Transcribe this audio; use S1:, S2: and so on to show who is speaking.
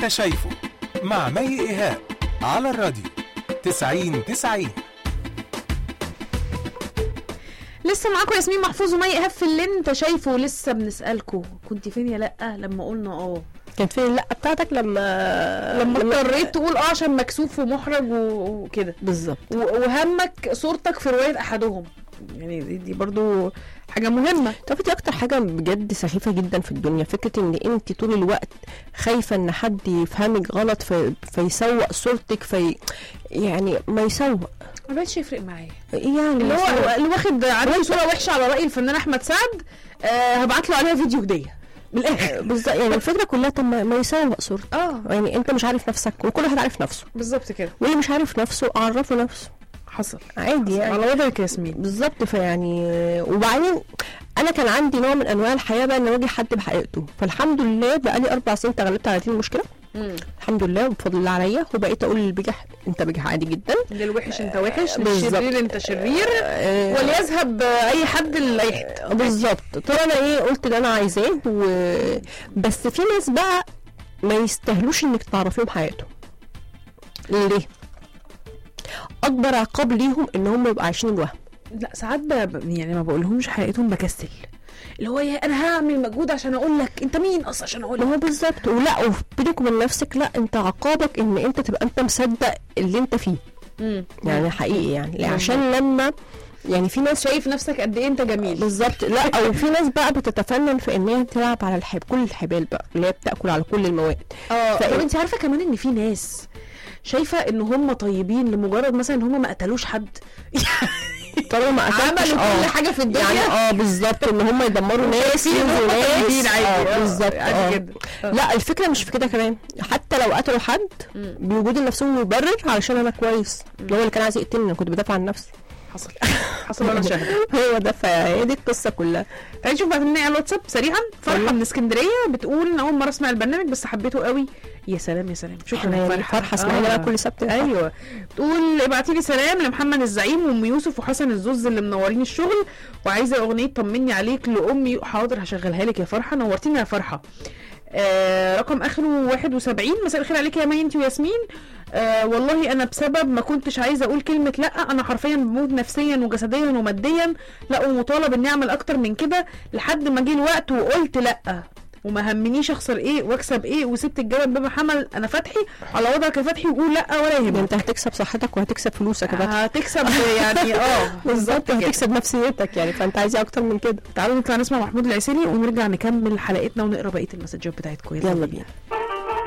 S1: انت شايفه مع مي ايهاب على الراديو 90 90
S2: لسه معاكم ياسمين محفوظ ومي ايهاب في اللي انت شايفه لسه بنسالكم كنت فين يا لا لما قلنا اه
S3: كانت فين اللقه بتاعتك لما
S2: لما اضطريت تقول اه عشان مكسوف ومحرج و- وكده
S3: بالظبط
S2: و- وهمك صورتك في روايه احدهم يعني دي, دي برضو حاجه مهمه
S3: طب دي اكتر حاجه بجد سخيفه جدا في الدنيا فكره ان انت طول الوقت خايفه ان حد يفهمك غلط في فيسوق صورتك في يعني ما يسوق
S2: ما بقتش يفرق معايا
S3: يعني
S2: اللي
S3: يسوق.
S2: هو اللي واخد عندي صوره وحشه على راي الفنان احمد سعد آه هبعت له عليها فيديو هديه من الاخر
S3: بالظبط يعني الفكره كلها طب ما ما يسوق صورتك
S2: اه
S3: يعني انت مش عارف نفسك وكل واحد عارف نفسه
S2: بالظبط كده
S3: واللي مش عارف نفسه عرفه نفسه
S2: حصل
S3: عادي يعني
S2: على وضعك يا ياسمين
S3: بالظبط فيعني وبعدين انا كان عندي نوع من انواع الحياه بقى ان اواجه حد بحقيقته فالحمد لله بقى لي اربع سنين تغلبت على هذه المشكله
S2: مم.
S3: الحمد لله وبفضل الله عليا وبقيت اقول للبجح انت بجح عادي جدا
S2: للوحش انت وحش
S3: بالظبط.
S2: للشرير انت شرير
S3: آه،
S2: وليذهب اي حد لاي حته
S3: بالظبط طب انا ايه قلت اللي انا عايزاه و... بس في ناس بقى ما يستاهلوش انك تعرفيهم حياتهم ليه اكبر عقاب ليهم ان هم يبقوا عايشين الوهم
S2: لا ساعات ب... ب- يعني ما بقولهمش حقيقتهم بكسل اللي هو يا انا هعمل مجهود عشان اقول لك انت مين اصلا عشان اقول
S3: ما
S2: لك
S3: هو بالظبط ولا وبينك وبين نفسك لا انت عقابك ان انت تبقى انت مصدق اللي انت فيه
S2: مم.
S3: يعني حقيقي يعني
S2: مم.
S3: عشان لما يعني في ناس
S2: شايف نفسك قد ايه انت جميل
S3: بالظبط لا او في ناس بقى بتتفنن في ان هي تلعب على الحب كل الحبال بقى اللي هي بتاكل على كل المواد
S2: اه
S3: فإيه؟
S2: طب انت عارفه كمان ان في ناس شايفه ان هم طيبين لمجرد مثلا ان هم ما قتلوش حد
S3: طالما ما قتلتش
S2: عملوا
S3: اه
S2: كل حاجه في الدنيا
S3: يعني اه بالظبط ان هم يدمروا ناس
S2: شايفين إن هم
S3: يؤذوا
S2: طيبين
S3: ناس
S2: عادي
S3: اه
S2: آه،
S3: بالظبط
S2: عادي
S3: اه
S2: جدا آه.
S3: لا الفكره مش في كده كمان حتى لو قتلوا حد
S2: مم.
S3: بيوجدوا لنفسهم مبرر علشان انا كويس هو اللي كان عايز يقتلني انا كنت بدافع عن نفسي
S2: حصل حصل وانا شاهد
S3: هو ده فهي دي القصه كلها
S2: تعالي نشوف بقى مني على الواتساب سريعا فرحه
S3: يلا.
S2: من اسكندريه بتقول ان اول مره اسمع البرنامج بس حبيته قوي يا سلام يا سلام شكرا
S3: احنا
S2: يا
S3: يعني
S2: فرحه
S3: فرحه اسمعينا بقى كل سبت
S2: ايوه بتقول ابعتي لي سلام لمحمد الزعيم وام يوسف وحسن الزوز اللي منورين الشغل وعايزه اغنيه طمني عليك لامي حاضر هشغلها لك يا فرحه نورتينا يا فرحه آه رقم اخره 71 مساء الخير عليك يا مي انت وياسمين آه والله انا بسبب ما كنتش عايزه اقول كلمه لا انا حرفيا بموت نفسيا وجسديا وماديا لا ومطالب اني اعمل اكتر من كده لحد ما جه الوقت وقلت لا وما همنيش اخسر ايه واكسب ايه وسبت الجبل باب حمل انا فتحي على وضعك يا فتحي وقول لا ولا
S3: ده
S2: يهمك
S3: انت هتكسب صحتك وهتكسب فلوسك يا فتحي
S2: هتكسب يعني اه
S3: بالظبط
S2: كده.
S3: هتكسب نفسيتك يعني فانت عايز إيه اكتر من كده
S2: تعالوا نطلع نسمع محمود العسيلي ونرجع نكمل حلقتنا ونقرا بقيه المسجات بتاعتكم
S3: يلا بينا